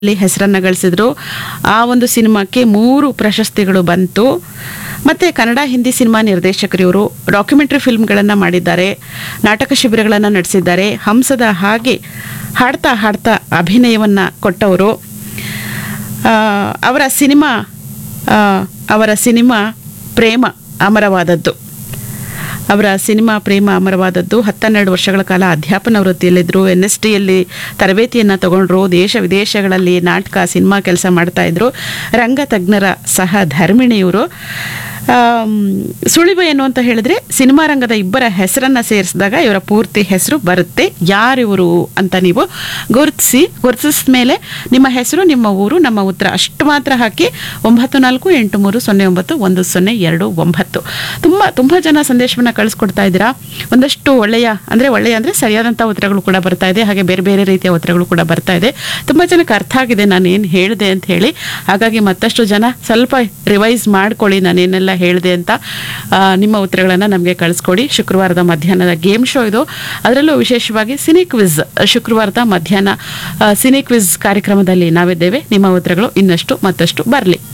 ಅಲ್ಲಿ ಹೆಸರನ್ನ ಗಳಿಸಿದ್ರು ಆ ಒಂದು ಸಿನಿಮಾಕ್ಕೆ ಮೂರು ಪ್ರಶಸ್ತಿಗಳು ಬಂತು ಮತ್ತೆ ಕನ್ನಡ ಹಿಂದಿ ಸಿನಿಮಾ ನಿರ್ದೇಶಕರು ಇವರು ಡಾಕ್ಯುಮೆಂಟರಿ ಫಿಲ್ಮ್ಗಳನ್ನು ಮಾಡಿದ್ದಾರೆ ನಾಟಕ ಶಿಬಿರಗಳನ್ನು ನಡೆಸಿದ್ದಾರೆ ಹಂಸದ ಹಾಗೆ ಹಾಡ್ತಾ ಹಾಡ್ತಾ ಅಭಿನಯವನ್ನು ಕೊಟ್ಟವರು ಆ, ಅವರ ಸಿನಿಮಾ ಆ, ಅವರ ಸಿನಿಮಾ ಪ್ರೇಮ ಅಮರವಾದದ್ದು ಅವರ ಸಿನಿಮಾ ಪ್ರೇಮ ಅಮರವಾದದ್ದು ಹತ್ತೆರಡು ವರ್ಷಗಳ ಕಾಲ ಅಧ್ಯಾಪನ ವೃತ್ತಿಯಲ್ಲಿದ್ದರು ಎನ್ ಎಸ್ ಟಿಯಲ್ಲಿ ತರಬೇತಿಯನ್ನು ತಗೊಂಡ್ರು ದೇಶ ವಿದೇಶಗಳಲ್ಲಿ ನಾಟಕ ಸಿನಿಮಾ ಕೆಲಸ ಮಾಡ್ತಾ ಇದ್ರು ರಂಗ ತಜ್ಞರ ಸಹ ಧರ್ಮಿಣಿಯವರು ಆಮ್, ಸುಳಿವು ಏನು ಅಂತ ಹೇಳಿದ್ರೆ ಸಿನಿಮಾ ರಂಗದ ಇಬ್ಬರ ಹೆಸರನ್ನ ಸೇರಿಸಿದಾಗ ಇವರ ಪೂರ್ತಿ ಹೆಸರು ಬರುತ್ತೆ ಯಾರಿವರು ಅಂತ ನೀವು ಗುರುತಿಸಿ ಗುರುತಿಸಿದ ಮೇಲೆ ನಿಮ್ಮ ಹೆಸರು ನಿಮ್ಮ ಊರು ನಮ್ಮ ಉತ್ತರ ಅಷ್ಟು ಮಾತ್ರ ಹಾಕಿ ಒಂಬತ್ತು ನಾಲ್ಕು ಎಂಟು ಮೂರು ಸೊನ್ನೆ ಒಂಬತ್ತು ಒಂದು ಸೊನ್ನೆ ಎರಡು ಒಂಬತ್ತು ತುಂಬ ತುಂಬ ಜನ ಸಂದೇಶವನ್ನು ಕಳಿಸ್ಕೊಡ್ತಾ ಇದ್ದೀರಾ ಒಂದಷ್ಟು ಒಳ್ಳೆಯ ಅಂದರೆ ಒಳ್ಳೆಯ ಅಂದರೆ ಸರಿಯಾದಂಥ ಉತ್ತರಗಳು ಕೂಡ ಬರ್ತಾ ಇದೆ ಹಾಗೆ ಬೇರೆ ಬೇರೆ ರೀತಿಯ ಉತ್ತರಗಳು ಕೂಡ ಬರ್ತಾ ಇದೆ ತುಂಬ ಜನಕ್ಕೆ ಅರ್ಥ ಆಗಿದೆ ನಾನು ಏನು ಹೇಳಿದೆ ಅಂತ ಹೇಳಿ ಹಾಗಾಗಿ ಮತ್ತಷ್ಟು ಜನ ಸ್ವಲ್ಪ ರಿವೈಸ್ ಮಾಡ್ಕೊಳ್ಳಿ ನಾನೇನೆಲ್ಲ ಹೇಳಿದೆ ಅಂತ ಆ, ನಿಮ್ಮ ಉತ್ತರಗಳನ್ನು ನಮಗೆ ಕಳಿಸ್ಕೊಡಿ ಶುಕ್ರವಾರದ ಮಧ್ಯಾಹ್ನದ ಗೇಮ್ ಶೋ ಇದು ಅದರಲ್ಲೂ ವಿಶೇಷವಾಗಿ ಸಿನಿ ಕ್ವಿಜ್ ಶುಕ್ರವಾರದ ಮಧ್ಯಾಹ್ನ ಆ, ಸಿನಿ ಕ್ವಿಜ್ ಕಾರ್ಯಕ್ರಮದಲ್ಲಿ ನಾವಿದ್ದೇವೆ ನಿಮ್ಮ ಉತ್ತರಗಳು ಇನ್ನಷ್ಟು ಮತ್ತಷ್ಟು ಬರಲಿ